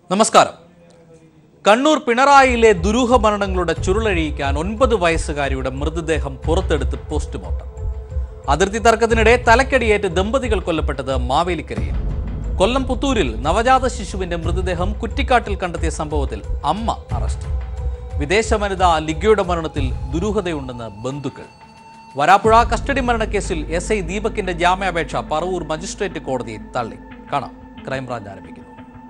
നമസ്കാരം കണ്ണൂർ പിണറായിയിലെ ദുരൂഹ മരണങ്ങളുടെ ചുരുളഴിയിക്കാൻ ഒൻപത് വയസ്സുകാരിയുടെ മൃതദേഹം പുറത്തെടുത്ത് പോസ്റ്റ്മോർട്ടം അതിർത്തി തർക്കത്തിനിടെ തലക്കടിയേറ്റ് ദമ്പതികൾ കൊല്ലപ്പെട്ടത് മാവേലിക്കരയിൽ കൊല്ലം പുത്തൂരിൽ നവജാത ശിശുവിന്റെ മൃതദേഹം കുറ്റിക്കാട്ടിൽ കണ്ടെത്തിയ സംഭവത്തിൽ അമ്മ അറസ്റ്റ് വിദേശ വനിത ലിഗയുടെ മരണത്തിൽ ദുരൂഹതയുണ്ടെന്ന് ബന്ധുക്കൾ വരാപ്പുഴ കസ്റ്റഡി മരണക്കേസിൽ എസ് ഐ ദീപകിന്റെ ജാമ്യാപേക്ഷ പറവൂർ മജിസ്ട്രേറ്റ് കോടതി തള്ളി കാണാം ക്രൈംബ്രാഞ്ച് ആരംഭിക്കുന്നു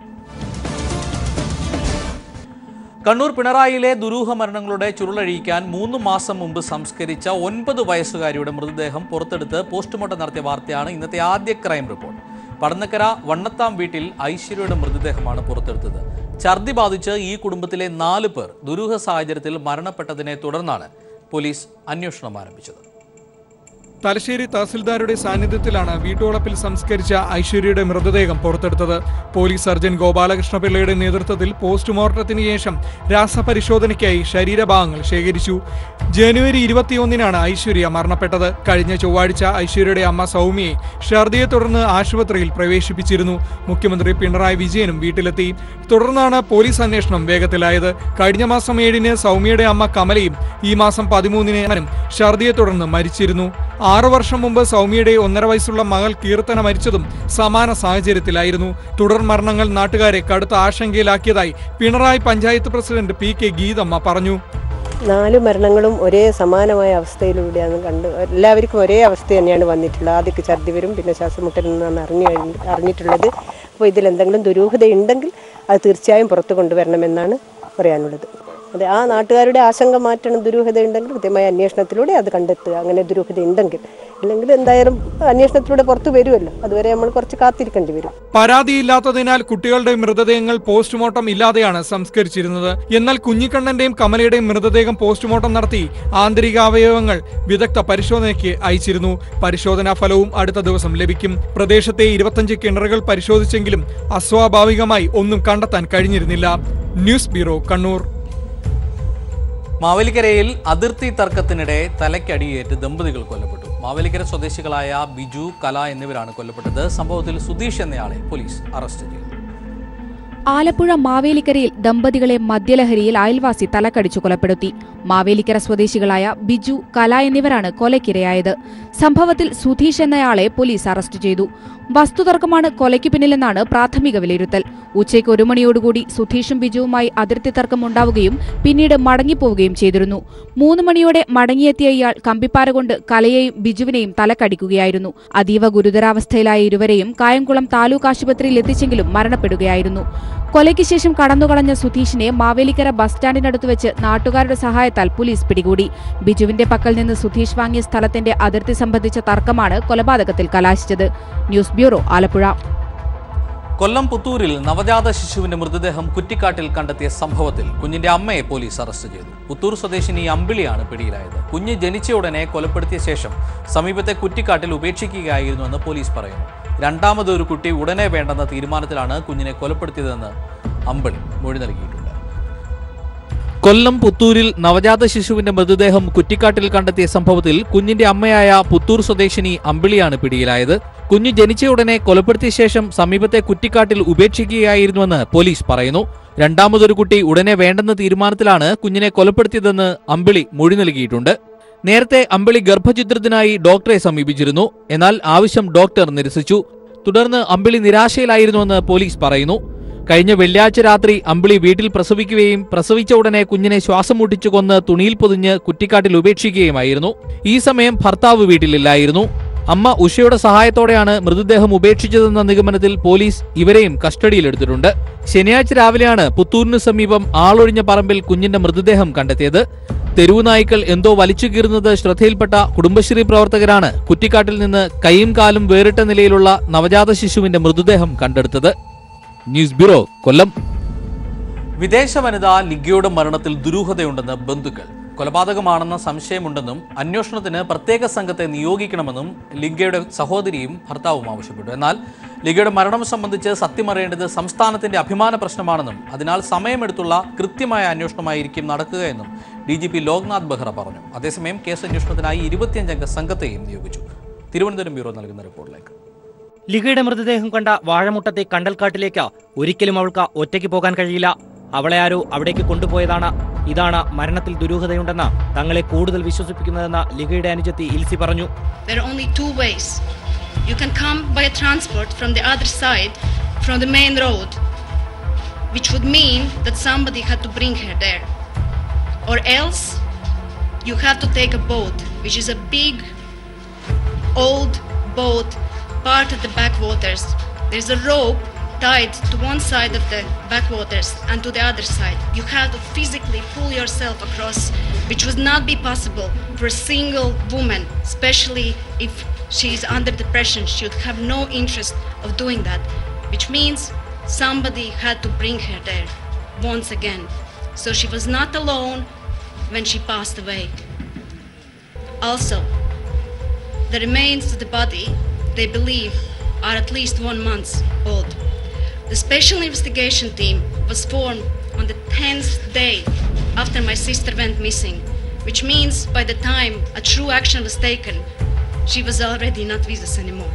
കണ്ണൂർ പിണറായിയിലെ ദുരൂഹ മരണങ്ങളുടെ ചുരുളഴിയിക്കാൻ മൂന്ന് മാസം മുമ്പ് സംസ്കരിച്ച ഒൻപത് വയസ്സുകാരിയുടെ മൃതദേഹം പുറത്തെടുത്ത് പോസ്റ്റ്മോർട്ടം നടത്തിയ വാർത്തയാണ് ഇന്നത്തെ ആദ്യ ക്രൈം റിപ്പോർട്ട് പടന്നക്കര വണ്ണത്താം വീട്ടിൽ ഐശ്വര്യയുടെ മൃതദേഹമാണ് പുറത്തെടുത്തത് ഛർദി ബാധിച്ച് ഈ കുടുംബത്തിലെ നാല് പേർ ദുരൂഹ സാഹചര്യത്തിൽ മരണപ്പെട്ടതിനെ തുടർന്നാണ് പോലീസ് അന്വേഷണം ആരംഭിച്ചത് തലശ്ശേരി തഹസിൽദാരുടെ സാന്നിധ്യത്തിലാണ് വീട്ടുവളപ്പിൽ സംസ്കരിച്ച ഐശ്വര്യയുടെ മൃതദേഹം പുറത്തെടുത്തത് പോലീസ് സർജൻ ഗോപാലകൃഷ്ണപിള്ളയുടെ നേതൃത്വത്തിൽ പോസ്റ്റ്മോർട്ടത്തിന് ശേഷം രാസപരിശോധനയ്ക്കായി ശരീരഭാഗങ്ങൾ ശേഖരിച്ചു ജനുവരി ഇരുപത്തിയൊന്നിനാണ് ഐശ്വര്യ മരണപ്പെട്ടത് കഴിഞ്ഞ ചൊവ്വാഴ്ച ഐശ്വര്യയുടെ അമ്മ സൗമ്യയെ ഛർദിയെ തുടർന്ന് ആശുപത്രിയിൽ പ്രവേശിപ്പിച്ചിരുന്നു മുഖ്യമന്ത്രി പിണറായി വിജയനും വീട്ടിലെത്തി തുടർന്നാണ് പോലീസ് അന്വേഷണം വേഗത്തിലായത് കഴിഞ്ഞ മാസം ഏഴിന് സൗമ്യയുടെ അമ്മ കമലയും ഈ മാസം പതിമൂന്നിന് അവനും ഛർദിയെ തുടർന്ന് മരിച്ചിരുന്നു ആറു വർഷം മുമ്പ് സൗമ്യയുടെ ഒന്നര വയസ്സുള്ള മകൾ കീർത്തന മരിച്ചതും സമാന സാഹചര്യത്തിലായിരുന്നു തുടർ മരണങ്ങൾ നാട്ടുകാരെ കടുത്ത ആശങ്കയിലാക്കിയതായി Pinarayi panchayat president P K Geethamma പറഞ്ഞു നാല് മരണങ്ങളും ഒരേ സമാനമായ അവസ്ഥയിലൂടെയാണ് കണ്ട് എല്ലാവർക്കും ഒരേ അവസ്ഥ തന്നെയാണ് വന്നിട്ടുള്ളത് ആദ്യമൊക്കെ ഛർദി വരും പിന്നെ ശ്വാസമുട്ടലിൽ നിന്നാണ് അറിഞ്ഞു കഴിഞ്ഞ- അറിഞ്ഞിട്ടുള്ളത് അപ്പോൾ ഇതിൽ എന്തെങ്കിലും ദുരൂഹത ഉണ്ടെങ്കിൽ അത് തീർച്ചയായും പുറത്തു കൊണ്ടുവരണമെന്നാണ് പറയാനുള്ളത് അതെ ആ നാട്ടുകാരുടെ ആശങ്ക മാറ്റണം ദുരൂഹത ഉണ്ടെങ്കിൽ കൃത്യമായ അന്വേഷണത്തിലൂടെ അത് കണ്ടെത്തുക അങ്ങനെ ദുരൂഹത ഉണ്ടെങ്കിൽ അല്ലെങ്കിൽ എന്തായാലും അന്വേഷണത്തിലൂടെ പുറത്തു വരുമല്ലോ അതുവരെ നമ്മൾ കുറച്ച് കാത്തിരിക്കേണ്ടി വരും പരാതിയില്ലാത്തതിനാൽ കുട്ടികളുടെ മൃതദേഹങ്ങൾ പോസ്റ്റ്മോർട്ടം ഇല്ലാതെയാണ് സംസ്കരിച്ചിരുന്നത് എന്നാൽ കുഞ്ഞിക്കണ്ണന്റെയും കമലയുടെയും മൃതദേഹം പോസ്റ്റ്മോർട്ടം നടത്തി ആന്തരിക അവയവങ്ങൾ വിദഗ്ധ പരിശോധനയ്ക്ക് അയച്ചിരുന്നു പരിശോധനാ ഫലവും അടുത്ത ദിവസം ലഭിക്കും പ്രദേശത്തെ ഇരുപത്തഞ്ച് കിണറുകൾ പരിശോധിച്ചെങ്കിലും അസ്വാഭാവികമായി ഒന്നും കണ്ടെത്താൻ കഴിഞ്ഞിരുന്നില്ല ന്യൂസ് ബ്യൂറോ കണ്ണൂർ മാവേലിക്കരയിൽ അതിർത്തി തർക്കത്തിനിടെ തലയ്ക്കടിയേറ്റ് ദമ്പതികൾ കൊല്ലപ്പെട്ടു മാവേലിക്കര സ്വദേശികളായ ബിജു കല എന്നിവരാണ് കൊല്ലപ്പെട്ടത് സംഭവത്തിൽ സുധീഷ് എന്നയാളെ പോലീസ് അറസ്റ്റ് ചെയ്തു ആലപ്പുഴ മാവേലിക്കരയിൽ ദമ്പതികളെ മദ്യലഹരിയിൽ അയൽവാസി തലക്കടിച്ചു കൊലപ്പെടുത്തി മാവേലിക്കര സ്വദേശികളായ ബിജു കല എന്നിവരാണ് കൊലയ്ക്കിരയായത് സംഭവത്തിൽ സുധീഷ് എന്നയാളെ പോലീസ് അറസ്റ്റ് ചെയ്തു വസ്തുതർക്കമാണ് കൊലയ്ക്ക് പിന്നിലെന്നാണ് പ്രാഥമിക വിലയിരുത്തൽ ഉച്ചയ്ക്ക് ഒരു മണിയോടുകൂടി സുധീഷും ബിജുവുമായി അതിർത്തി തർക്കം ഉണ്ടാവുകയും പിന്നീട് മടങ്ങിപ്പോവുകയും ചെയ്തിരുന്നു മൂന്ന് മണിയോടെ മടങ്ങിയെത്തിയ ഇയാൾ കമ്പിപ്പാര കൊണ്ട് കലയെയും ബിജുവിനെയും തലക്കടിക്കുകയായിരുന്നു അതീവ ഗുരുതരാവസ്ഥയിലായ ഇരുവരെയും കായംകുളം താലൂക്ക് ആശുപത്രിയിൽ എത്തിച്ചെങ്കിലും മരണപ്പെടുകയായിരുന്നു കൊലയ്ക്ക് ശേഷം കടന്നുകളഞ്ഞ സുധീഷിനെ മാവേലിക്കര ബസ് സ്റ്റാൻഡിനടുത്ത് വെച്ച് നാട്ടുകാരുടെ സഹായത്താൽ പോലീസ് പിടികൂടി ബിജുവിന്റെ പക്കൽ നിന്ന് സുധീഷ് വാങ്ങിയ സ്ഥലത്തിന്റെ അതിർത്തി സംബന്ധിച്ച തർക്കമാണ് കൊലപാതകത്തിൽ കലാശിച്ചത് ന്യൂസ് ബ്യൂറോ ആലപ്പുഴ കൊല്ലം പുത്തൂരിൽ നവജാത ശിശുവിന്റെ മൃതദേഹം കുറ്റിക്കാട്ടിൽ കണ്ടെത്തിയ സംഭവത്തിൽ കുഞ്ഞിന്റെ അമ്മയെ പോലീസ് അറസ്റ്റ് ചെയ്തു പുത്തൂർ സ്വദേശിനി അമ്പിളിയാണ് പിടിയിലായത് കുഞ്ഞ് ജനിച്ച ഉടനെ കൊലപ്പെടുത്തിയ ശേഷം സമീപത്തെ കുറ്റിക്കാട്ടിൽ ഉപേക്ഷിക്കുകയായിരുന്നുവെന്ന് പോലീസ് പറയുന്നു രണ്ടാമത് ഒരു കുട്ടി ഉടനെ വേണ്ടെന്ന തീരുമാനത്തിലാണ് കുഞ്ഞിനെ കൊലപ്പെടുത്തിയതെന്ന് അമ്പിളി മൊഴി നൽകിയിട്ടുണ്ട് കൊല്ലം പുത്തൂരിൽ നവജാത ശിശുവിന്റെ മൃതദേഹം കുറ്റിക്കാട്ടിൽ കണ്ടെത്തിയ സംഭവത്തിൽ കുഞ്ഞിന്റെ അമ്മയായ പുത്തൂർ സ്വദേശിനി അമ്പിളിയാണ് പിടിയിലായത് കുഞ്ഞ് ജനിച്ചയുടനെ കൊലപ്പെടുത്തിയ ശേഷം സമീപത്തെ കുറ്റിക്കാട്ടിൽ ഉപേക്ഷിക്കുകയായിരുന്നുവെന്ന് പോലീസ് പറയുന്നു രണ്ടാമതൊരു കുട്ടി ഉടനെ വേണ്ടെന്ന തീരുമാനത്തിലാണ് കുഞ്ഞിനെ കൊലപ്പെടുത്തിയതെന്ന് അമ്പിളി മൊഴി നൽകിയിട്ടുണ്ട് നേരത്തെ അമ്പിളി ഗർഭചിത്രത്തിനായി ഡോക്ടറെ സമീപിച്ചിരുന്നു എന്നാൽ ആവശ്യം ഡോക്ടർ നിരസിച്ചു തുടർന്ന് അമ്പിളി നിരാശയിലായിരുന്നുവെന്ന് പോലീസ് പറയുന്നു കഴിഞ്ഞ വെള്ളിയാഴ്ച രാത്രി അമ്പിളി വീട്ടിൽ പ്രസവിക്കുകയും പ്രസവിച്ച ഉടനെ കുഞ്ഞിനെ ശ്വാസം മുട്ടിച്ചു കൊന്ന് തുണിയിൽ പൊതിഞ്ഞ് കുറ്റിക്കാട്ടിൽ ഉപേക്ഷിക്കുകയുമായിരുന്നു ഈ സമയം ഭർത്താവ് വീട്ടിലില്ലായിരുന്നു അമ്മ ഉഷയുടെ സഹായത്തോടെയാണ് മൃതദേഹം ഉപേക്ഷിച്ചതെന്ന നിഗമനത്തിൽ പോലീസ് ഇവരെയും കസ്റ്റഡിയിലെടുത്തിട്ടുണ്ട് ശനിയാഴ്ച രാവിലെയാണ് പുത്തൂരിന് സമീപം ആളൊഴിഞ്ഞ പറമ്പിൽ കുഞ്ഞിന്റെ മൃതദേഹം കണ്ടെത്തിയത് തെരുവു നായ്ക്കൾ എന്തോ വലിച്ചു കീറുന്നത് ശ്രദ്ധയിൽപ്പെട്ട കുടുംബശ്രീ പ്രവർത്തകരാണ് കുറ്റിക്കാട്ടിൽ നിന്ന് കൈയും കാലും വേറിട്ട നിലയിലുള്ള നവജാത ശിശുവിന്റെ മൃതദേഹം കണ്ടെടുത്തത് ന്യൂസ് ബ്യൂറോ കൊല്ലം വിദേശ വനിത ലിഗയുടെ മരണത്തിൽ ദുരൂഹതയുണ്ടെന്ന് ബന്ധുക്കൾ കൊലപാതകമാണെന്ന സംശയമുണ്ടെന്നും അന്വേഷണത്തിന് പ്രത്യേക സംഘത്തെ നിയോഗിക്കണമെന്നും ലിഗയുടെ സഹോദരിയും ഭർത്താവും ആവശ്യപ്പെട്ടു എന്നാൽ ലിഗയുടെ മരണം സംബന്ധിച്ച് സത്യമറിയേണ്ടത് സംസ്ഥാനത്തിന്റെ അഭിമാന പ്രശ്നമാണെന്നും അതിനാൽ സമയമെടുത്തുള്ള കൃത്യമായ അന്വേഷണമായിരിക്കും നടക്കുകയെന്നും D G P Loknath Behera പറഞ്ഞു അതേസമയം കേസ് അന്വേഷണത്തിനായി ഇരുപത്തിയഞ്ചംഗ സംഘത്തെയും നിയോഗിച്ചു തിരുവനന്തപുരം ബ്യൂറോ നൽകുന്ന റിപ്പോർട്ടിലേക്ക് ലിഗയുടെ മൃതദേഹം കണ്ട വാഴമുട്ടത്തെ കണ്ടൽക്കാട്ടിലേക്ക് ഒരിക്കലും അവൾക്ക് ഒറ്റയ്ക്ക് പോകാൻ കഴിയില്ല അവളെ ആരോ അവിടേക്ക് കൊണ്ടുപോയതാണ് ഇതാണ് മരണത്തിൽ ദുരൂഹതയുണ്ടെന്ന് തങ്ങളെ കൂടുതൽ വിശ്വസിപ്പിക്കുന്നതെന്ന് ലിഗയുടെ അനുജത്തി ഇൽസി പറഞ്ഞു There are only two ways. You can come by a transport from the other side, from the main road, which would mean that somebody had to bring her there. Or else, you have to take a boat, which is a big, old boat part of the backwaters. There's a rope tied to one side of the backwaters and to the other side. You have to physically pull yourself across, which would not be possible for a single woman, especially if she is under depression. She would have no interest of doing that, which means somebody had to bring her there once again. So she was not alone when she passed away. Also, the remains of the body, they believe, are at least one month old. The special investigation team was formed on the 10th day after my sister went missing, which means by the time a true action was taken, she was already not with us anymore.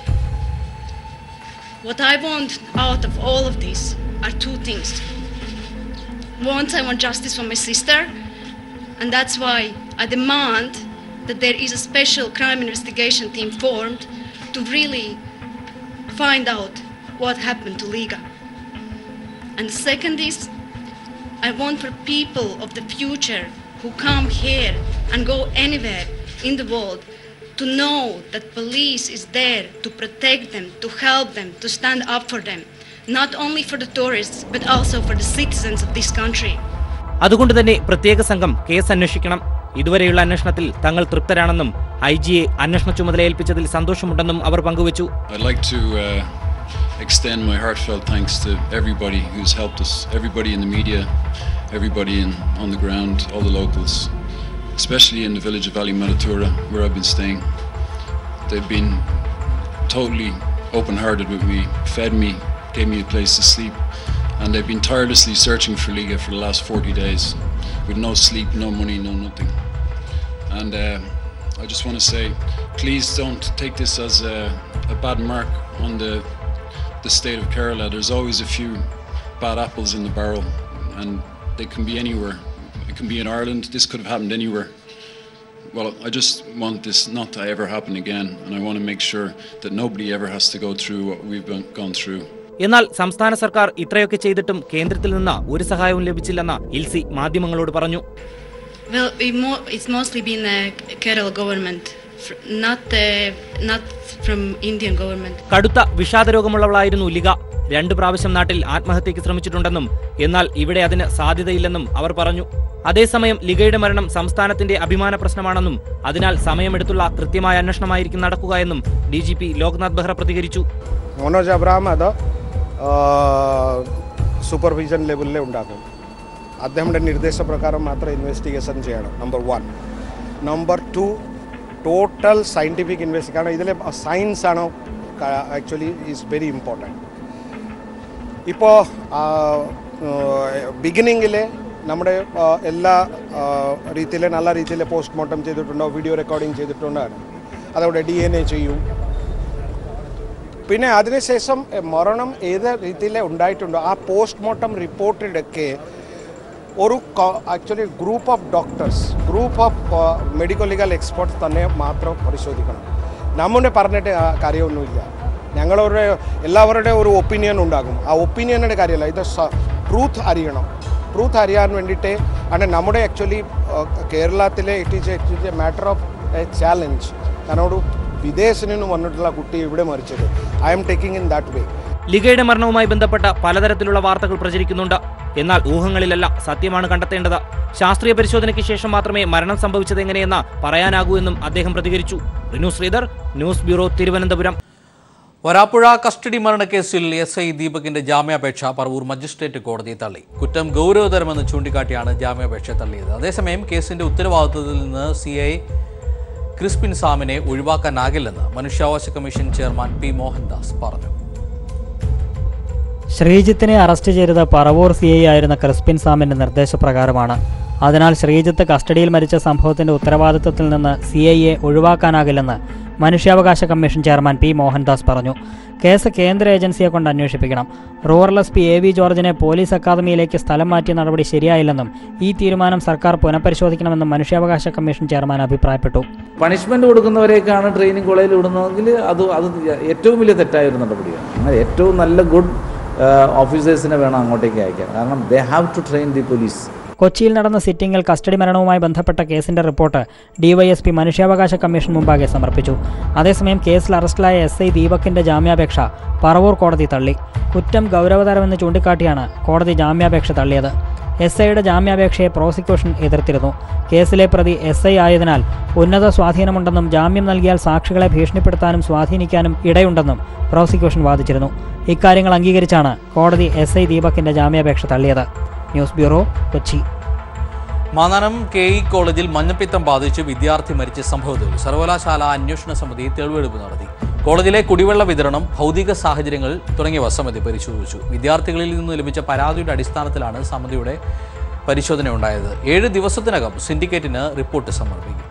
What I want out of all of this are two things. Once, I want justice for my sister, and that's why I demand that there is a special crime investigation team formed to really find out what happened to Liga. And the second is, I want for people of the future who come here and go anywhere in the world to know that police is there to protect them, to help them, to stand up for them, not only for the tourists, but also for the citizens of this country. അതുകൊണ്ട് തന്നെ പ്രത്യേക സംഘം case അന്വേഷിക്കണം ഇതുവരെയുള്ള അന്വേഷണത്തിൽ തങ്ങൾ തൃപ്തരാണെന്നും I ജിയെ അന്വേഷണ ചുമതല ഏൽപ്പിച്ചതിൽ സന്തോഷമുണ്ടെന്നും അവർ പങ്കുവച്ചു I'd like to uh, extend my heartfelt thanks to everybody who's helped us, everybody in the media, everybody in, on the ground, all the locals, especially in the village of Ali Malatura, where I've been staying. They've been totally open hearted with me, fed me, gave me a place to sleep, and they've been tirelessly searching for Liga for the last 40 days with no sleep, no money, no nothing. And uh, I just want to say, please don't take this as a, a bad mark on the the state of Kerala. There's always a few bad apples in the barrel, and they can be anywhere. It can be in Ireland. This could have happened anywhere. Well, I just want this not to ever happen again, and I want to make sure that nobody ever has to go through what we've been, gone through. എന്നാൽ സംസ്ഥാന സർക്കാർ ഇത്രയൊക്കെ ചെയ്തിട്ടും കേന്ദ്രത്തിൽ നിന്ന് ഒരു സഹായവും ലഭിച്ചില്ലെന്ന് ഇൽസി മാധ്യമങ്ങളോട് പറഞ്ഞു Well, it mo- it's mostly been uh, Kerala government, fr- not uh, not from Indian government. കടുത്ത വിഷാദരോഗമുള്ളവളായിരുന്നു ലിഗ രണ്ടു പ്രാവശ്യം നാട്ടിൽ ആത്മഹത്യക്ക് ശ്രമിച്ചിട്ടുണ്ടെന്നും എന്നാൽ ഇവിടെ അതിന് സാധ്യതയില്ലെന്നും അവർ പറഞ്ഞു അതേസമയം ലിഗയുടെ മരണം സംസ്ഥാനത്തിന്റെ അഭിമാന പ്രശ്നമാണെന്നും അതിനാൽ സമയമെടുത്തുള്ള കൃത്യമായ അന്വേഷണമായിരിക്കും നടക്കുക എന്നും D G P Loknath Behera പ്രതികരിച്ചു മനോജ് അബ്രഹാം അത് സൂപ്പർവിഷൻ ലെവലിൽ ഉണ്ടാക്കും അദ്ദേഹത്തിൻ്റെ നിർദ്ദേശപ്രകാരം മാത്രം ഇൻവെസ്റ്റിഗേഷൻ ചെയ്യണം number one number two total scientific invest കാരണം ഇതിലെ സയൻസ് ആണ് ആക്ച്വലി ഈസ് വെരി ഇമ്പോർട്ടൻറ്റ് ഇപ്പോൾ ബിഗിനിങ്ങിൽ നമ്മുടെ ആ, എല്ലാ രീതിയിൽ നല്ല രീതിയിൽ പോസ്റ്റ്മോർട്ടം ചെയ്തിട്ടുണ്ടോ വീഡിയോ റെക്കോർഡിംഗ് ചെയ്തിട്ടുണ്ടാണ് അതവിടെ ഡി എൻ എ ചെയ്യും പിന്നെ അതിനുശേഷം എ, മരണം ഏത് രീതിയിൽ ഉണ്ടായിട്ടുണ്ടോ ആ പോസ്റ്റ്മോർട്ടം റിപ്പോർട്ടിലൊക്കെ ഒരു actually group of doctors group of medical legal experts തന്നെ മാത്രം പരിശോധിക്കണം നമ്മുടെ പറഞ്ഞിട്ട് ആ കാര്യമൊന്നുമില്ല ഞങ്ങളുടെ എല്ലാവരുടെ ഒരു ഒപ്പീനിയൻ ഉണ്ടാകും ആ ഒപ്പീനിയനുടെ കാര്യമല്ല ഇത് ട്രൂത്ത് അറിയണം ട്രൂത്ത് അറിയാൻ വേണ്ടിയിട്ട് ആണ് നമ്മുടെ ആക്ച്വലി കേരളത്തിലെ it is it is a matter of a challenge കാരണം ഒരു വിദേശിൽ നിന്ന് വന്നിട്ടുള്ള കുട്ടി ഇവിടെ മരിച്ചത് I'm taking in that way ലിഗയുടെ മരണവുമായി ബന്ധപ്പെട്ട പലതരത്തിലുള്ള വാർത്തകൾ പ്രചരിക്കുന്നുണ്ട് എന്നാൽ ഊഹങ്ങളിലല്ല സത്യമാണ് കണ്ടെത്തേണ്ടത് ശാസ്ത്രീയ പരിശോധനയ്ക്ക് ശേഷം മാത്രമേ മരണം സംഭവിച്ചത് എങ്ങനെയെന്ന് പറയാനാകൂ എന്നും അദ്ദേഹം പ്രതികരിച്ചു Rinu Sreedhar news bureau Thiruvananthapuram Varapuzha custody മരണക്കേസിൽ എസ് ഐ ദീപകിന്റെ ജാമ്യാപേക്ഷ പറവൂർ മജിസ്ട്രേറ്റ് കോടതി തള്ളി കുറ്റം ഗൗരവതരമെന്ന് ചൂണ്ടിക്കാട്ടിയാണ് ജാമ്യാപേക്ഷ തള്ളിയത് അതേസമയം കേസിന്റെ ഉത്തരവാദിത്വത്തിൽ നിന്ന് സി ഐ ക്രിസ്പിൻ സാമിനെ ഒഴിവാക്കാനാകില്ലെന്ന് മനുഷ്യാവകാശ കമ്മീഷൻ ചെയർമാൻ പി മോഹൻദാസ് പറഞ്ഞു ശ്രീജിത്തിനെ അറസ്റ്റ് ചെയ്തത് പറവൂർ സി ഐ ആയിരുന്ന ക്രിസ്പിൻ സാമിന്റെ നിർദ്ദേശപ്രകാരമാണ് അതിനാൽ ശ്രീജിത്ത് കസ്റ്റഡിയിൽ മരിച്ച സംഭവത്തിന്റെ ഉത്തരവാദിത്വത്തിൽ നിന്ന് സി ഐയെ ഒഴിവാക്കാനാകില്ലെന്ന് മനുഷ്യാവകാശ കമ്മീഷൻ ചെയർമാൻ പി മോഹൻദാസ് പറഞ്ഞു കേസ് കേന്ദ്ര ഏജൻസിയെ കൊണ്ട് അന്വേഷിപ്പിക്കണം rural S P A V ജോർജിനെ പോലീസ് അക്കാദമിയിലേക്ക് സ്ഥലം മാറ്റിയ നടപടി ശരിയായില്ലെന്നും ഈ തീരുമാനം സർക്കാർ പുനഃപരിശോധിക്കണമെന്നും മനുഷ്യാവകാശ കമ്മീഷൻ ചെയർമാൻ അഭിപ്രായപ്പെട്ടു പണിഷ്മെന്റ് കൊടുക്കുന്നവരെയൊക്കെയാണ് ട്രെയിനിങ് കോളേജിൽ വിടുന്നതെങ്കിൽ അത് അത് ഏറ്റവും വലിയ തെറ്റായ ഒരു നടപടിയാണ് അങ്ങനെ ഏറ്റവും നല്ല ഗുഡ് ഓഫീസേഴ്സിനെ വേണം അങ്ങോട്ടേക്ക് അയക്കാൻ കാരണം they have to train the police കൊച്ചിയിൽ നടന്ന സിറ്റിംഗിൽ കസ്റ്റഡി മരണവുമായി ബന്ധപ്പെട്ട കേസിന്റെ റിപ്പോർട്ട് ഡിവൈഎസ്പി മനുഷ്യാവകാശ കമ്മീഷൻ മുമ്പാകെ സമർപ്പിച്ചു അതേസമയം കേസിൽ അറസ്റ്റിലായ എസ് ഐ ദീപകിന്റെ ജാമ്യാപേക്ഷ പറവൂർ കോടതി തള്ളി കുറ്റം ഗൗരവതരമെന്ന് ചൂണ്ടിക്കാട്ടിയാണ് കോടതി ജാമ്യാപേക്ഷ തള്ളിയത് എസ് ഐയുടെ ജാമ്യാപേക്ഷയെ പ്രോസിക്യൂഷൻ എതിർത്തിരുന്നു കേസിലെ പ്രതി എസ് ഐ ആയതിനാൽ ഉന്നത സ്വാധീനമുണ്ടെന്നും ജാമ്യം നൽകിയാൽ സാക്ഷികളെ ഭീഷണിപ്പെടുത്താനും സ്വാധീനിക്കാനും ഇടയുണ്ടെന്നും പ്രോസിക്യൂഷൻ വാദിച്ചിരുന്നു ഇക്കാര്യങ്ങൾ അംഗീകരിച്ചാണ് കോടതി എസ് ഐ ദീപകിന്റെ ജാമ്യാപേക്ഷ തള്ളിയത് news bureau Kochi Mannanam K E കോളേജിൽ മഞ്ഞപ്പിത്തം ബാധിച്ച് വിദ്യാർത്ഥി മരിച്ച സംഭവത്തിൽ സർവകലാശാല അന്വേഷണ സമിതി തെളിവെടുപ്പ് നടത്തി കോളേജിലെ കുടിവെള്ള വിതരണം ഭൗതിക സാഹചര്യങ്ങൾ തുടങ്ങിയവ സമിതി പരിശോധിച്ചു വിദ്യാർത്ഥികളിൽ നിന്ന് ലഭിച്ച പരാതിയുടെ അടിസ്ഥാനത്തിലാണ് സമിതിയുടെ പരിശോധന ഉണ്ടായത് ഏഴ് ദിവസത്തിനകം സിൻഡിക്കേറ്റിന് റിപ്പോർട്ട് സമർപ്പിക്കും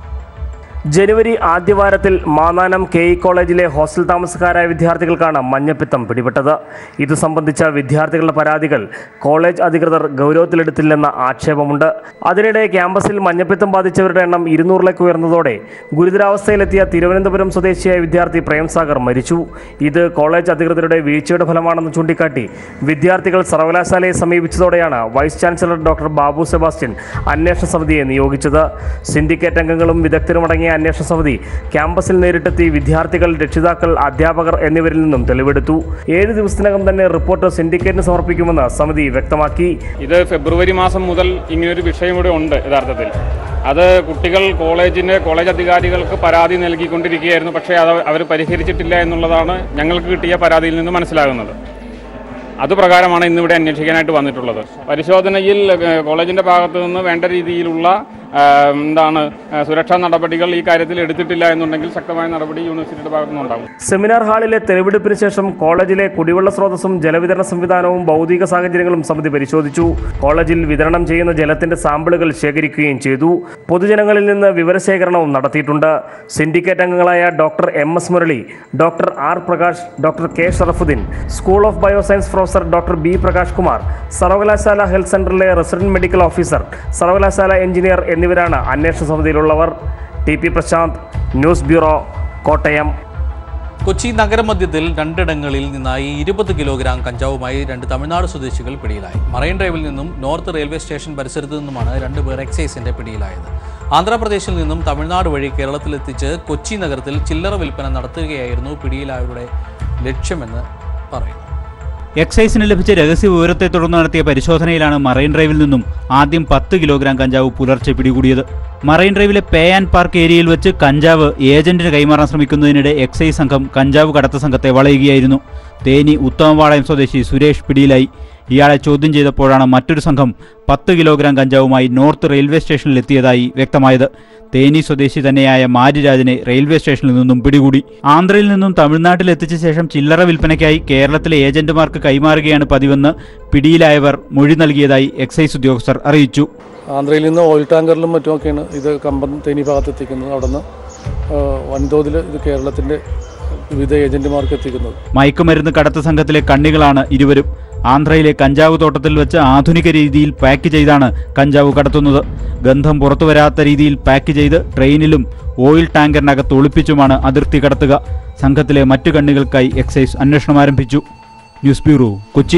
ജനുവരി ആദ്യവാരത്തിൽ മാന്നാനം കെ ഇ കോളേജിലെ ഹോസ്റ്റൽ താമസക്കാരായ വിദ്യാർത്ഥികൾക്കാണ് മഞ്ഞപ്പിത്തം പിടിപെട്ടത് ഇതു സംബന്ധിച്ച വിദ്യാർത്ഥികളുടെ പരാതികൾ കോളേജ് അധികൃതർ ഗൗരവത്തിലെടുത്തില്ലെന്ന ആക്ഷേപമുണ്ട് അതിനിടെ ക്യാമ്പസിൽ മഞ്ഞപ്പിത്തം ബാധിച്ചവരുടെ എണ്ണം ഇരുന്നൂറിലേക്ക് ഉയർന്നതോടെ ഗുരുതരാവസ്ഥയിലെത്തിയ തിരുവനന്തപുരം സ്വദേശിയായ വിദ്യാർത്ഥി പ്രേംസാഗർ മരിച്ചു ഇത് കോളേജ് അധികൃതരുടെ വീഴ്ചയുടെ ഫലമാണെന്ന് ചൂണ്ടിക്കാട്ടി വിദ്യാർത്ഥികൾ സർവകലാശാലയെ സമീപിച്ചതോടെയാണ് vice chancellor doctor Babu Sebastian അന്വേഷണ സമിതിയെ നിയോഗിച്ചത് സിൻഡിക്കേറ്റ് അംഗങ്ങളും വിദഗ്ധരുമടങ്ങിയ അന്വേഷണ സമിതി ക്യാമ്പസിൽ നേരിട്ടെത്തി വിദ്യാർത്ഥികൾ രക്ഷിതാക്കൾ അധ്യാപകർ എന്നിവരിൽ നിന്നും തെളിവെടുത്തു ഏഴ് ദിവസത്തിനകം തന്നെ റിപ്പോർട്ട് സിൻഡിക്കേറ്റിന് സമർപ്പിക്കുമെന്ന് സമിതി വ്യക്തമാക്കി ഇത് ഫെബ്രുവരി മാസം മുതൽ ഇങ്ങനൊരു വിഷയം കൂടെ ഉണ്ട് യഥാർത്ഥത്തിൽ അത് കുട്ടികൾ കോളേജിൻ്റെ കോളേജ് അധികാരികൾക്ക് പരാതി നൽകിക്കൊണ്ടിരിക്കുകയായിരുന്നു പക്ഷേ അത് അവർ പരിഹരിച്ചിട്ടില്ല എന്നുള്ളതാണ് ഞങ്ങൾക്ക് കിട്ടിയ പരാതിയിൽ നിന്ന് മനസ്സിലാകുന്നത് അതുപ്രകാരമാണ് ഇന്നിവിടെ അന്വേഷിക്കാനായിട്ട് വന്നിട്ടുള്ളത് പരിശോധനയിൽ ഏഹ്, കോളേജിൻ്റെ ഭാഗത്തു നിന്ന് വേണ്ട രീതിയിലുള്ള ആഹ്, എന്താണ് ആഹ്, സുരക്ഷാ നടപടികൾ ഈ കാര്യത്തിൽ എടുത്തിട്ടില്ല എന്നുണ്ടെങ്കിൽ ശക്തമായ നടപടി യൂണിവേഴ്സിറ്റിയുടെ ഭാഗത്തു നിന്നുണ്ടാകും സെമിനാർ ഹാളിലെ തെളിവെടുപ്പിന് ശേഷം കോളേജിലെ കുടിവെള്ള സ്രോതസ്സും ജലവിതരണ സംവിധാനവും ഭൗതിക സാഹചര്യങ്ങളും സമിതി പരിശോധിച്ചു കോളേജിൽ വിതരണം ചെയ്യുന്ന ജലത്തിന്റെ സാമ്പിളുകൾ ശേഖരിക്കുകയും ചെയ്തു പൊതുജനങ്ങളിൽ നിന്ന് വിവരശേഖരണവും നടത്തിയിട്ടുണ്ട് സിൻഡിക്കേറ്റ് അംഗങ്ങളായ doctor M S Murali doctor R Prakash doctor K Sharafuddin school of bioscience professor doctor B Prakash Kumar സർവകലാശാല ഹെൽത്ത് സെന്ററിലെ റെസിഡന്റ് മെഡിക്കൽ ഓഫീസർ സർവകലാശാല എഞ്ചിനീയർ എന്നിവരാണ് അന്വേഷണ സമിതിയിലുള്ളവർ T P Prashanth news bureau Kottayam Kochi നഗരമധ്യത്തിൽ രണ്ടിടങ്ങളിൽ നിന്നായി ഇരുപത് കിലോഗ്രാം കഞ്ചാവുമായി രണ്ട് തമിഴ്നാട് സ്വദേശികൾ പിടിയിലായി മറൈൻ ഡ്രൈവിൽ നിന്നും നോർത്ത് റെയിൽവേ സ്റ്റേഷൻ പരിസരത്തു നിന്നുമാണ് രണ്ടുപേർ എക്സൈസിന്റെ പിടിയിലായത് ആന്ധ്രാപ്രദേശിൽ നിന്നും തമിഴ്നാട് വഴി കേരളത്തിലെത്തിച്ച് കൊച്ചി നഗരത്തിൽ ചില്ലറ വിൽപ്പന നടത്തുകയായിരുന്നു പിടിയിലായവരുടെ ലക്ഷ്യമെന്ന് പറയുന്നു എക്സൈസിന് ലഭിച്ച രഹസ്യ വിവരത്തെ തുടർന്ന് നടത്തിയ പരിശോധനയിലാണ് മറൈൻ ഡ്രൈവിൽ നിന്നും ആദ്യം പത്ത് കിലോഗ്രാം കഞ്ചാവ് പുലർച്ചെ പിടികൂടിയത് മറൈൻ ഡ്രൈവിലെ പേ ആൻഡ് പാർക്ക് ഏരിയയിൽ വെച്ച് കഞ്ചാവ് ഏജന്റിന് കൈമാറാൻ ശ്രമിക്കുന്നതിനിടെ എക്സൈസ് സംഘം കഞ്ചാവ് കടത്ത സംഘത്തെ വളയുകയായിരുന്നു തേനി ഉത്തമവാളയം സ്വദേശി സുരേഷ് പിടിയിലായി ഇയാളെ ചോദ്യം ചെയ്തപ്പോഴാണ് മറ്റൊരു സംഘം പത്ത് കിലോഗ്രാം കഞ്ചാവുമായി നോർത്ത് റെയിൽവേ സ്റ്റേഷനിൽ എത്തിയതായി വ്യക്തമായത് തേനി സ്വദേശി തന്നെയായ മാരിരാജിനെ റെയിൽവേ സ്റ്റേഷനിൽ നിന്നും പിടികൂടി ആന്ധ്രയിൽ നിന്നും തമിഴ്നാട്ടിൽ എത്തിച്ച ശേഷം ചില്ലറ വിൽപ്പനയ്ക്കായി കേരളത്തിലെ ഏജന്റുമാർക്ക് കൈമാറുകയാണ് പതിവെന്ന് പിടിയിലായവർ മൊഴി നൽകിയതായി എക്സൈസ് ഉദ്യോഗസ്ഥർ അറിയിച്ചു ആന്ധ്രയിൽ നിന്ന് ഓയിൽ ടാങ്കറിലും മറ്റുമൊക്കെയാണ് ഇത് കമ്പം തേനി ഭാഗത്ത് എത്തിക്കുന്നത് അവിടെ നിന്ന് വൻതോതിൽ ഇത് കേരളത്തിൻ്റെ വിവിധ ഏജന്റുമാർക്ക് എത്തിക്കുന്നത് മയക്കുമരുന്ന് കടത്ത് സംഘത്തിലെ കണ്ണികളാണ് ഇരുവരും ആന്ധ്രയിലെ കഞ്ചാവ് തോട്ടത്തിൽ വെച്ച് ആധുനിക രീതിയിൽ പാക്ക് ചെയ്താണ് കഞ്ചാവ് കടത്തുന്നത് ഗന്ധം പുറത്തു വരാത്ത രീതിയിൽ പാക്ക് ചെയ്ത് ട്രെയിനിലും ഓയിൽ ടാങ്കറിനകത്ത് ഒളിപ്പിച്ചുമാണ് അതിർത്തി കടത്തുക സംഘത്തിലെ മറ്റു കണ്ണികൾക്കായി എക്സൈസ് അന്വേഷണം ആരംഭിച്ചു ന്യൂസ് ബ്യൂറോ കൊച്ചി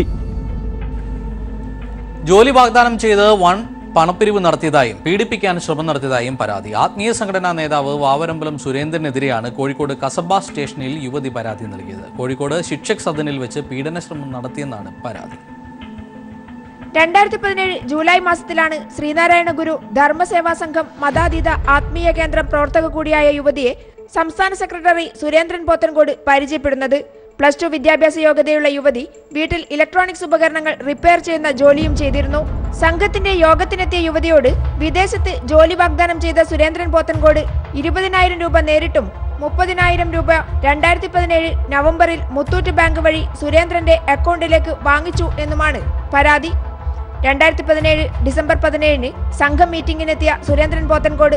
ജോലി വാഗ്ദാനം ചെയ്ത് വൺ പണപ്പിരിവ് നടത്തിയതായും പീഡിപ്പിക്കാൻ ശ്രമം നടത്തിയതായും പരാതി ആത്മീയ സംഘടനാ നേതാവ് വാവരമ്പലം സുരേന്ദ്രനെതിരെയാണ് കോഴിക്കോട് കസബ സ്റ്റേഷനിൽ യുവതി പരാതി നൽകിയത് കോഴിക്കോട് ശിക്ഷക് സദനിൽ വെച്ച് പീഡന ശ്രമം നടത്തിയെന്നാണ് പരാതി രണ്ടായിരത്തി പതിനേഴ് ജൂലൈ മാസത്തിലാണ് ശ്രീനാരായണ ഗുരു ധർമ്മസേവാ സംഘം മതാതീത ആത്മീയ കേന്ദ്രം പ്രവർത്തക കൂടിയായ യുവതിയെ സംസ്ഥാന സെക്രട്ടറി സുരേന്ദ്രൻ പോത്തൻകോട് പരിചയപ്പെടുന്നത് പ്ലസ് ടു വിദ്യാഭ്യാസ യോഗ്യതയുള്ള യുവതി വീട്ടിൽ ഇലക്ട്രോണിക്സ് ഉപകരണങ്ങൾ റിപ്പയർ ചെയ്യുന്ന ജോലിയും ചെയ്തിരുന്നു സംഘത്തിന്റെ യോഗത്തിനെത്തിയ യുവതിയോട് വിദേശത്ത് ജോലി വാഗ്ദാനം ചെയ്ത സുരേന്ദ്രൻ പോത്തൻകോട് ഇരുപതിനായിരം രൂപ നേരിട്ടും മുപ്പതിനായിരം രൂപ രണ്ടായിരത്തി പതിനേഴ് നവംബറിൽ മുത്തൂറ്റ് ബാങ്ക് വഴി സുരേന്ദ്രന്റെ അക്കൗണ്ടിലേക്ക് വാങ്ങിച്ചു എന്നുമാണ് പരാതി രണ്ടായിരത്തി പതിനേഴ് ഡിസംബർ പതിനേഴിന് സംഘം മീറ്റിംഗിനെത്തിയ സുരേന്ദ്രൻ പോത്തൻകോട്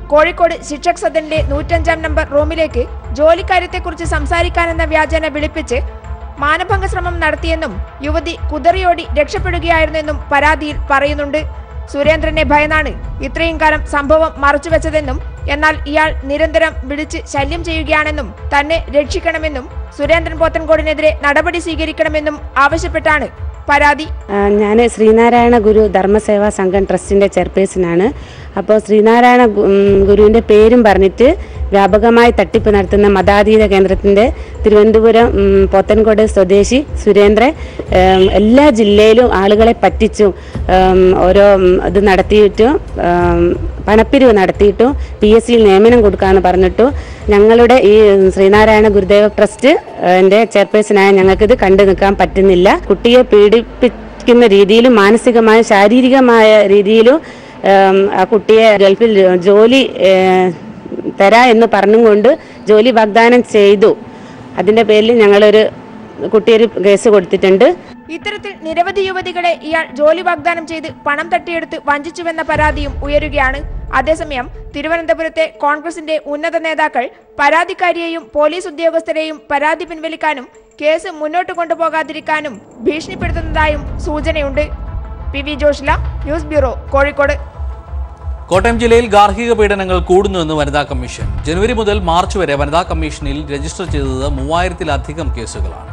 കോഴിക്കോട് ശിക്ഷക് സദനിലെ നൂറ്റഞ്ചാം നമ്പർ റൂമിലേക്ക് ജോലിക്കാര്യത്തെക്കുറിച്ച് സംസാരിക്കാനെന്ന വ്യാജേന വിളിപ്പിച്ച് മാനഭംഗ ശ്രമം നടത്തിയെന്നും യുവതി കുതറിയോടി രക്ഷപ്പെടുകയായിരുന്നെന്നും പരാതിയിൽ പറയുന്നുണ്ട് സുരേന്ദ്രനെ ഭയന്നാണ് ഇത്രയും കാലം സംഭവം മറച്ചുവെച്ചതെന്നും എന്നാൽ ഇയാൾ നിരന്തരം വിളിച്ച് ശല്യം ചെയ്യുകയാണെന്നും തന്നെ രക്ഷിക്കണമെന്നും സുരേന്ദ്രൻ പോത്തൻകോടിനെതിരെ നടപടി സ്വീകരിക്കണമെന്നും ആവശ്യപ്പെട്ടാണ് പരാതി ഞാൻ ശ്രീനാരായണ ഗുരു ധർമ്മസേവാ സംഘം ട്രസ്റ്റിൻ്റെ ചെയർപേഴ്സണാണ് അപ്പോൾ ശ്രീനാരായണ ഗു- ഉം, ഗുരുവിൻ്റെ പേരും പറഞ്ഞിട്ട് വ്യാപകമായി തട്ടിപ്പ് നടത്തുന്ന മതാതീത കേന്ദ്രത്തിൻ്റെ തിരുവനന്തപുരം ഉം, പോത്തൻകോട് സ്വദേശി സുരേന്ദ്രൻ ഉം, എല്ലാ ജില്ലയിലും ആളുകളെ പറ്റിച്ചും ഉം, ഓരോ ഉം, ഇത് നടത്തിയിട്ടും ഉം, പണപ്പിരിവ് നടത്തിയിട്ടും പി എസ് സിയിൽ നിയമനം കൊടുക്കാമെന്ന് പറഞ്ഞിട്ടു ഞങ്ങളുടെ ഈ ശ്രീനാരായണ ഗുരുദേവ ട്രസ്റ്റ് എൻ്റെ ചെയർപേഴ്സണായ ഞങ്ങൾക്കിത് കണ്ടു നിൽക്കാൻ പറ്റുന്നില്ല കുട്ടിയെ പീഡിപ്പിക്കുന്ന രീതിയിലും മാനസികമായും ശാരീരികമായ രീതിയിലും ഉം, ആ കുട്ടിയെ ഗൾഫിൽ ജോലി ഏഹ്, തരാ എന്ന് പറഞ്ഞുകൊണ്ട് ജോലി വാഗ്ദാനം ചെയ്തു അതിൻ്റെ പേരിൽ ഞങ്ങളൊരു കുട്ടിയൊരു കേസ് കൊടുത്തിട്ടുണ്ട് ഇത്തരത്തിൽ നിരവധി യുവതികളെ ഇയാൾ ജോലി വാഗ്ദാനം ചെയ്ത് പണം തട്ടിയെടുത്ത് വഞ്ചിച്ചുവെന്ന പരാതിയും ഉയരുകയാണ് അതേസമയം തിരുവനന്തപുരത്തെ കോൺഗ്രസിന്റെ ഉന്നത നേതാക്കൾ പരാതിക്കാരിയെയും പോലീസ് ഉദ്യോഗസ്ഥരെയും പരാതി പിൻവലിക്കാനും കേസ് മുന്നോട്ട് കൊണ്ടുപോകാതിരിക്കാനും ഭീഷണിപ്പെടുത്തുന്നതായും സൂചനയുണ്ട് P V Joshila news bureau Kozhikode Kottayam ജില്ലയിൽ ഗാർഹിക പീഡനങ്ങൾ കൂടുന്നുവെന്ന് വനിതാ കമ്മീഷൻ ജനുവരി മുതൽ മാർച്ച് വരെ വനിതാ കമ്മീഷനിൽ രജിസ്റ്റർ ചെയ്തത് മൂവായിരത്തിലധികം കേസുകളാണ്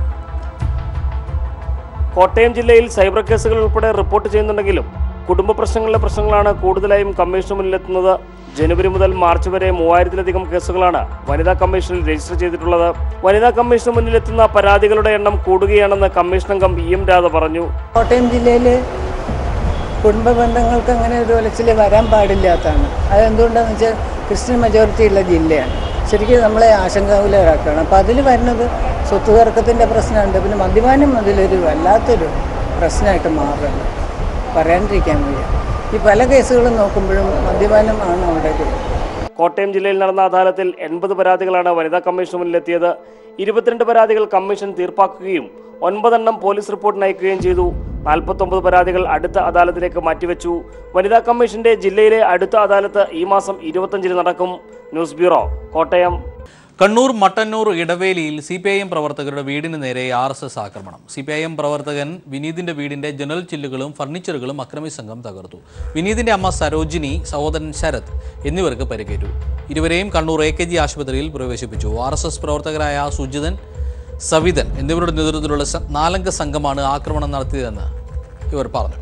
കോട്ടയം ജില്ലയിൽ സൈബർ കേസുകൾ ഉൾപ്പെടെ റിപ്പോർട്ട് ചെയ്യുന്നുണ്ടെങ്കിലും കുടുംബ പ്രശ്നങ്ങളിലെ പ്രശ്നങ്ങളാണ് കൂടുതലായും കമ്മീഷന് മുന്നിലെത്തുന്നത് ജനുവരി മുതൽ മാർച്ച് വരെ മൂവായിരത്തിലധികം കേസുകളാണ് വനിതാ കമ്മീഷനിൽ രജിസ്റ്റർ ചെയ്തിട്ടുള്ളത് വനിതാ കമ്മീഷന് മുന്നിലെത്തുന്ന പരാതികളുടെ എണ്ണം കൂടുകയാണെന്ന് കമ്മീഷൻ അംഗം ഇ എം രാധ പറഞ്ഞു കോട്ടയം ജില്ലയിൽ കുടുംബ ബന്ധങ്ങൾക്ക് അങ്ങനെ ഒരു ഒലച്ചിൽ വരാൻ പാടില്ലാത്തതാണ് അതെന്തുകൊണ്ടാണെന്ന് വെച്ചാൽ ക്രിസ്ത്യൻ മെജോറിറ്റി ഉള്ള ജില്ലയാണ് ശരിക്കും നമ്മളെ ആശങ്കാകുലരാക്കുകയാണ് അപ്പോൾ അതിൽ വരുന്നത് സ്വത്ത് തർക്കത്തിൻ്റെ പ്രശ്നമുണ്ട് പിന്നെ മദ്യപാനം അതിലൊരു വല്ലാത്തൊരു പ്രശ്നമായിട്ട് മാറുന്നുണ്ട് പറയാണ്ടിരിക്കാൻ വയ്യ ഈ പല കേസുകളും നോക്കുമ്പോഴും മദ്യപാനം ആണ് അവിടെ ഒരു കോട്ടയം ജില്ലയിൽ നടന്ന അദാലത്തിൽ എൺപത് പരാതികളാണ് വനിതാ കമ്മീഷന് മുന്നിലെത്തിയത് ഇരുപത്തിരണ്ട് പരാതികൾ കമ്മീഷൻ തീർപ്പാക്കുകയും ഒൻപതെണ്ണം പോലീസ് റിപ്പോർട്ടിന് അയക്കുകയും ചെയ്തു നാൽപ്പത്തൊമ്പത് പരാതികൾ അടുത്ത അദാലത്തിലേക്ക് മാറ്റിവെച്ചു വനിതാ കമ്മീഷന്റെ ജില്ലയിലെ അടുത്ത അദാലത്ത് ഈ മാസം ഇരുപത്തഞ്ചിന് നടക്കും ന്യൂസ് ബ്യൂറോ കോട്ടയം കണ്ണൂർ മട്ടന്നൂർ ഇടവേലിയിൽ സി പി ഐ എം പ്രവർത്തകരുടെ വീടിന് നേരെ ആർ എസ് എസ് ആക്രമണം സി പി ഐ എം പ്രവർത്തകൻ വിനീതിന്റെ വീടിന്റെ ജനൽ ചില്ലുകളും ഫർണിച്ചറുകളും അക്രമി സംഘം തകർത്തു വിനീതിന്റെ അമ്മ സരോജിനി സഹോദരൻ ശരത് എന്നിവർക്ക് പരിക്കേറ്റു ഇരുവരെയും കണ്ണൂർ എ കെ ജി ആശുപത്രിയിൽ പ്രവേശിപ്പിച്ചു ആർ എസ് എസ് പ്രവർത്തകരായ സുജിതൻ സവിതൻ എന്നിവരുടെ നേതൃത്വത്തിലുള്ള സ- നാലംഗ സംഘമാണ് ആക്രമണം നടത്തിയതെന്ന് ഇവർ പറഞ്ഞു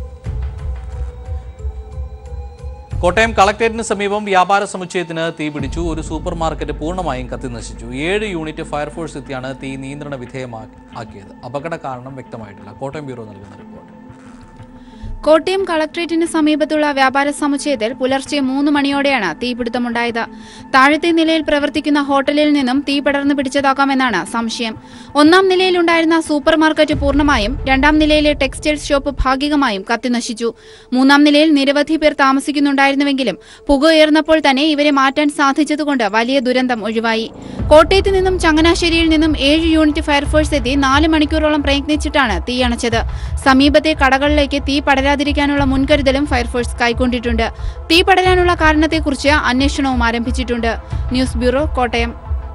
കോട്ടയം കളക്ടറേറ്റിന് സമീപം വ്യാപാര സമുച്ചയത്തിന് തീപിടിച്ചു ഒരു സൂപ്പർ മാർക്കറ്റ് പൂർണ്ണമായും കത്തിനശിച്ചു ഏഴ് യൂണിറ്റ് ഫയർഫോഴ്സ് എത്തിയാണ് തീ നിയന്ത്രണ വിധേയമാക്കിയത് അപകട കാരണം വ്യക്തമായിട്ടില്ല കോട്ടയം ബ്യൂറോ നൽകുന്ന റിപ്പോർട്ട് കോട്ടയം കളക്ട്രേറ്റിന് സമീപത്തുള്ള വ്യാപാര സമുച്ചയത്തിൽ പുലർച്ചെ മൂന്ന് മണിയോടെയാണ് തീപിടുത്തമുണ്ടായത് താഴത്തെ നിലയിൽ പ്രവർത്തിക്കുന്ന ഹോട്ടലിൽ നിന്നും തീ പടർന്നു പിടിച്ചതാകാമെന്നാണ് സംശയം ഒന്നാം നിലയിലുണ്ടായിരുന്ന സൂപ്പർ മാർക്കറ്റ് പൂർണ്ണമായും രണ്ടാം നിലയിലെ ടെക്സ്റ്റൈൽസ് ഷോപ്പ് ഭാഗികമായും കത്തിനശിച്ചു മൂന്നാം നിലയിൽ നിരവധി പേർ താമസിക്കുന്നുണ്ടായിരുന്നുവെങ്കിലും പുക ഉയർന്നപ്പോൾ തന്നെ ഇവരെ മാറ്റാൻ സാധിച്ചതുകൊണ്ട് വലിയ ദുരന്തം ഒഴിവായി കോട്ടയത്ത് നിന്നും ചങ്ങനാശ്ശേരിയിൽ നിന്നും ഏഴ് യൂണിറ്റ് ഫയർഫോഴ്സ് എത്തി നാല് മണിക്കൂറോളം പ്രയത്നിച്ചിട്ടാണ് തീയണച്ചത് സമീപത്തെ കടകളിലേക്ക് തീ പടരാതിരിക്കാനുള്ള മുൻകരുതലും ഫയർഫോഴ്സ് കൈക്കൊണ്ടിട്ടുണ്ട് തീ പടരാനുള്ള കാരണത്തെക്കുറിച്ച് അന്വേഷണവും ആരംഭിച്ചിട്ടുണ്ട് ന്യൂസ് ബ്യൂറോ കോട്ടയം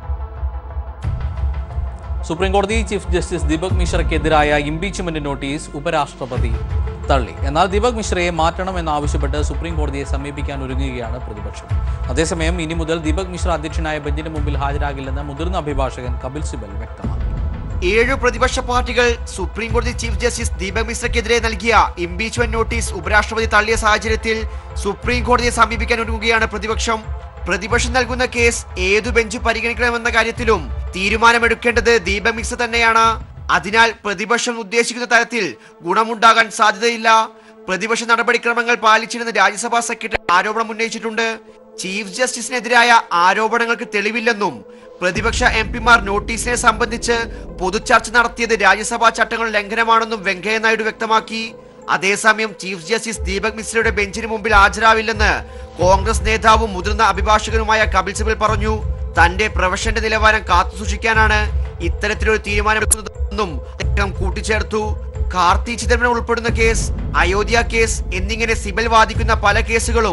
സുപ്രീംകോടതി ചീഫ് ജസ്റ്റിസ് ദീപക് മിശ്രയ്ക്കെതിരായ ഇംപീച്ച്മെന്റ് നോട്ടീസ് ഉപരാഷ്ട്രപതി തള്ളി എന്നാൽ ദീപക് മിശ്രയെ മാറ്റണമെന്നാവശ്യപ്പെട്ട് സുപ്രീം കോടതിയെ സമീപിക്കാൻ ഒരുങ്ങുകയാണ് പ്രതിപക്ഷം അതേസമയം ഇനി മുതൽ ദീപക് മിശ്ര അധ്യക്ഷനായ ബെഞ്ചിന് മുമ്പിൽ ഹാജരാകില്ലെന്ന് മുതിർന്ന അഭിഭാഷകൻ കപിൽ സിബൽ വ്യക്തമാക്കി ഏഴ് പ്രതിപക്ഷ പാർട്ടികൾ സുപ്രീം കോടതി ചീഫ് ജസ്റ്റിസ് ദീപക് മിശ്രയ്ക്കെതിരെ നൽകിയ ഇംപീച്ച്മെന്റ് നോട്ടീസ് ഉപരാഷ്ട്രപതി തള്ളിയ സാഹചര്യത്തിൽ സുപ്രീം കോടതിയെ സമീപിക്കാൻ ഒരുങ്ങുകയാണ് പ്രതിപക്ഷം പ്രതിപക്ഷം നൽകുന്ന കേസ് ഏതു ബെഞ്ച് പരിഗണിക്കണമെന്ന കാര്യത്തിലും തീരുമാനമെടുക്കേണ്ടത് ദീപക് മിശ്ര തന്നെയാണ് അതിനാൽ പ്രതിപക്ഷം ഉദ്ദേശിക്കുന്ന തരത്തിൽ ഗുണമുണ്ടാകാൻ സാധ്യതയില്ല പ്രതിപക്ഷ നടപടിക്രമങ്ങൾ പാലിച്ചിരുന്ന രാജ്യസഭാ സെക്രട്ടറി ആരോപണം ഉന്നയിച്ചിട്ടുണ്ട് ചീഫ് ജസ്റ്റിസിനെതിരായ ആരോപണങ്ങൾക്ക് തെളിവില്ലെന്നും പ്രതിപക്ഷ എം പിമാർ നോട്ടീസിനെ സംബന്ധിച്ച് പൊതുചർച്ച നടത്തിയത് രാജ്യസഭാ ചട്ടങ്ങൾ ലംഘനമാണെന്നും വെങ്കയ്യ നായിഡു വ്യക്തമാക്കി അതേസമയം ചീഫ് ജസ്റ്റിസ് ദീപക് മിശ്രയുടെ ബെഞ്ചിന് മുമ്പിൽ ഹാജരാവില്ലെന്ന് കോൺഗ്രസ് നേതാവും മുതിർന്ന അഭിഭാഷകനുമായ കപിൽ സിബൽ പറഞ്ഞു തന്റെ പ്രൊഫഷന്റെ നിലവാരം കാത്തുസൂക്ഷിക്കാനാണ് ഇത്തരത്തിലൊരു തീരുമാനമെടുക്കുന്നതെന്നും അദ്ദേഹം കൂട്ടിച്ചേർത്തു കാർത്തി ചിദംബരം ഉൾപ്പെടുന്ന കേസ് അയോധ്യ കേസ് എന്നിങ്ങനെ സിബൽ വാദിക്കുന്ന പല കേസുകളും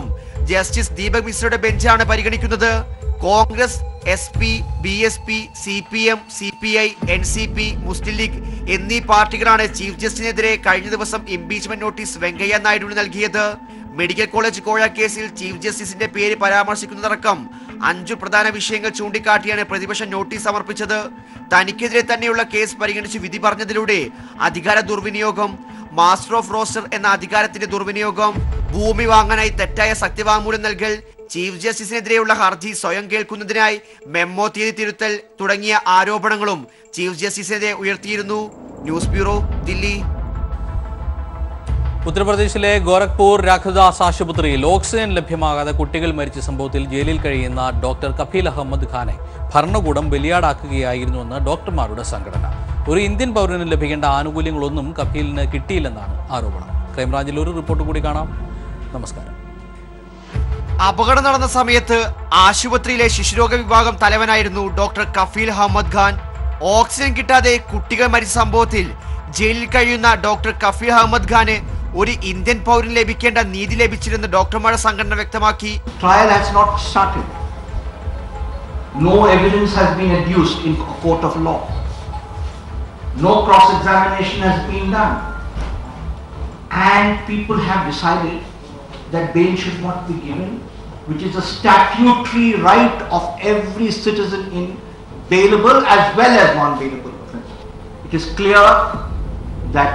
ജസ്റ്റിസ് ദീപക് മിശ്രയുടെ ബെഞ്ചാണ് പരിഗണിക്കുന്നത് Congress S P B S P C P M C P I N C P Muslim League എന്നീ പാർട്ടികളാണ് ചീഫ് ജസ്റ്റിനെതിരെ കഴിഞ്ഞ ദിവസം ഇംപീച്ച്മെന്റ് നോട്ടീസ് വെങ്കയ്യ നായിഡുവിന് നൽകിയത് മെഡിക്കൽ കോളേജ് കോഴ കേസിൽ ചീഫ് ജസ്റ്റിസിന്റെ പേര് പരാമർശിക്കുന്നതടക്കം അഞ്ചു പ്രധാന വിഷയങ്ങൾ ചൂണ്ടിക്കാട്ടിയാണ് പ്രതിപക്ഷം നോട്ടീസ് സമർപ്പിച്ചത് തനിക്കെതിരെ തന്നെയുള്ള കേസ് പരിഗണിച്ച് വിധി പറഞ്ഞതിലൂടെ അധികാര ദുർവിനിയോഗം മാസ്റ്റർ ഓഫ് റോസ്റ്റർ എന്ന അധികാരത്തിന്റെ ദുർവിനിയോഗം ഭൂമി വാങ്ങാനായി തെറ്റായ സത്യവാങ്മൂലം നൽകൽ ചീഫ് ജസ്റ്റിസിനെതിരെയുള്ള ഹർജി സ്വയം കേൾക്കുന്നതിനായി മെമ്മോ തീയതി തിരുത്തൽ തുടങ്ങിയ ആരോപണങ്ങളും ചീഫ് ജസ്റ്റിസിനെതിരെ ഉയർത്തിയിരുന്നു ന്യൂസ് ബ്യൂറോ ദില്ലി ഉത്തർപ്രദേശിലെ ഗോരഖ്പൂർ രാഘദാസ് ആശുപത്രിയിൽ ഓക്സിജൻ ലഭ്യമാകാതെ കുട്ടികൾ മരിച്ച സംഭവത്തിൽ ജയിലിൽ കഴിയുന്ന ഡോക്ടർ കഫീൽ അഹമ്മദ് ഖാനെ ഭരണകൂടം ബലിയാടാക്കുകയായിരുന്നുവെന്ന് ഡോക്ടർമാരുടെ സംഘടന ഒരു ഇന്ത്യൻ പൗരന് ലഭിക്കേണ്ട ആനുകൂല്യങ്ങളൊന്നും കഫീലിന് കിട്ടിയില്ലെന്നാണ് ആരോപണം ക്രൈംബ്രാഞ്ചിൽ ഒരു റിപ്പോർട്ട് കൂടി കാണാം നമസ്കാരം അപകടം നടന്ന സമയത്ത് ആശുപത്രിയിലെ ശിശുരോഗ വിഭാഗം തലവനായിരുന്നു ഡോക്ടർ കഫീൽ അഹമ്മദ് ഖാൻ ഓക്സിജൻ കിട്ടാതെ കുട്ടികൾ മരിച്ച സംഭവത്തിൽ ജയിലിൽ കഴിയുന്ന ഡോക്ടർ കഫീൽ അഹമ്മദ് ഖാന് ഒരു ഇന്ത്യൻ പൗരന് ലഭിക്കേണ്ട നീതി ലഭിച്ചിരുന്ന ഡോക്ടർമാരുടെ സംഘടന വ്യക്തമാക്കി trial has not started. No evidence has been adduced in a court of law. No cross examination has been done. And people have decided that bail should not be given, which is a statutory right of every citizen in bailable as well as non bailable offences. It is clear that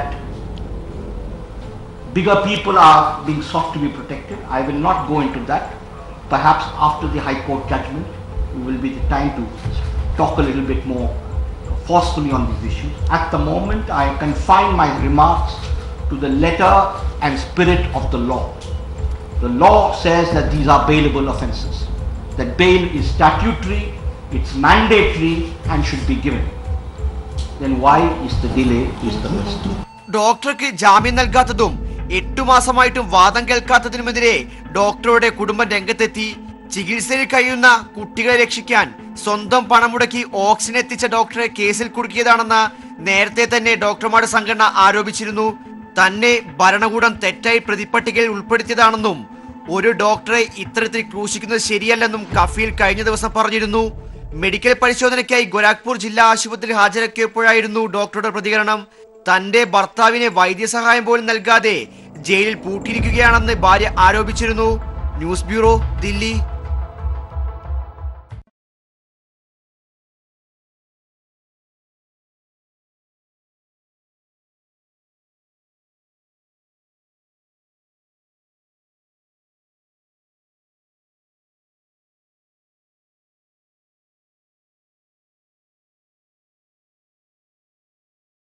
bigger people are being sought to be protected. I will not go into that. Perhaps after the High Court judgment, we will be the time to talk a little bit more forcefully on these issues. At the moment, I confine my remarks to the letter and spirit of the law. The law says that these are bailable offences, that bail is statutory, it's mandatory, and should be given. Then why is the delay is the rest? ഡോക്ടർക്ക് ജാമ്യം നൽകാത്തതും എട്ടു മാസമായിട്ടും വാദം കേൾക്കാത്തതിനുമെതിരെ ഡോക്ടറുടെ കുടുംബം രംഗത്തെത്തി ചികിത്സയിൽ കഴിയുന്ന കുട്ടികളെ രക്ഷിക്കാൻ സ്വന്തം പണം മുടക്കി ഓക്സിജൻ എത്തിച്ച ഡോക്ടറെ കേസിൽ കുടുക്കിയതാണെന്ന് നേരത്തെ തന്നെ ഡോക്ടർമാരുടെ സംഘടന ആരോപിച്ചിരുന്നു തന്നെ ഭരണകൂടം തെറ്റായി പ്രതിപട്ടികയിൽ ഉൾപ്പെടുത്തിയതാണെന്നും ഒരു ഡോക്ടറെ ഇത്തരത്തിൽ ക്രൂശിക്കുന്നത് ശരിയല്ലെന്നും കഫീൽ കഴിഞ്ഞ ദിവസം പറഞ്ഞിരുന്നു മെഡിക്കൽ പരിശോധനയ്ക്കായി ഗോരാഖ്പൂർ ജില്ലാ ആശുപത്രിയിൽ ഹാജരാക്കിയപ്പോഴായിരുന്നു ഡോക്ടറുടെ പ്രതികരണം തന്റെ ഭർത്താവിനെ വൈദ്യസഹായം പോലും നൽകാതെ ജയിലിൽ പൂട്ടിയിരിക്കുകയാണെന്ന് ഭാര്യ ആരോപിച്ചിരുന്നു ന്യൂസ് ബ്യൂറോ ദില്ലി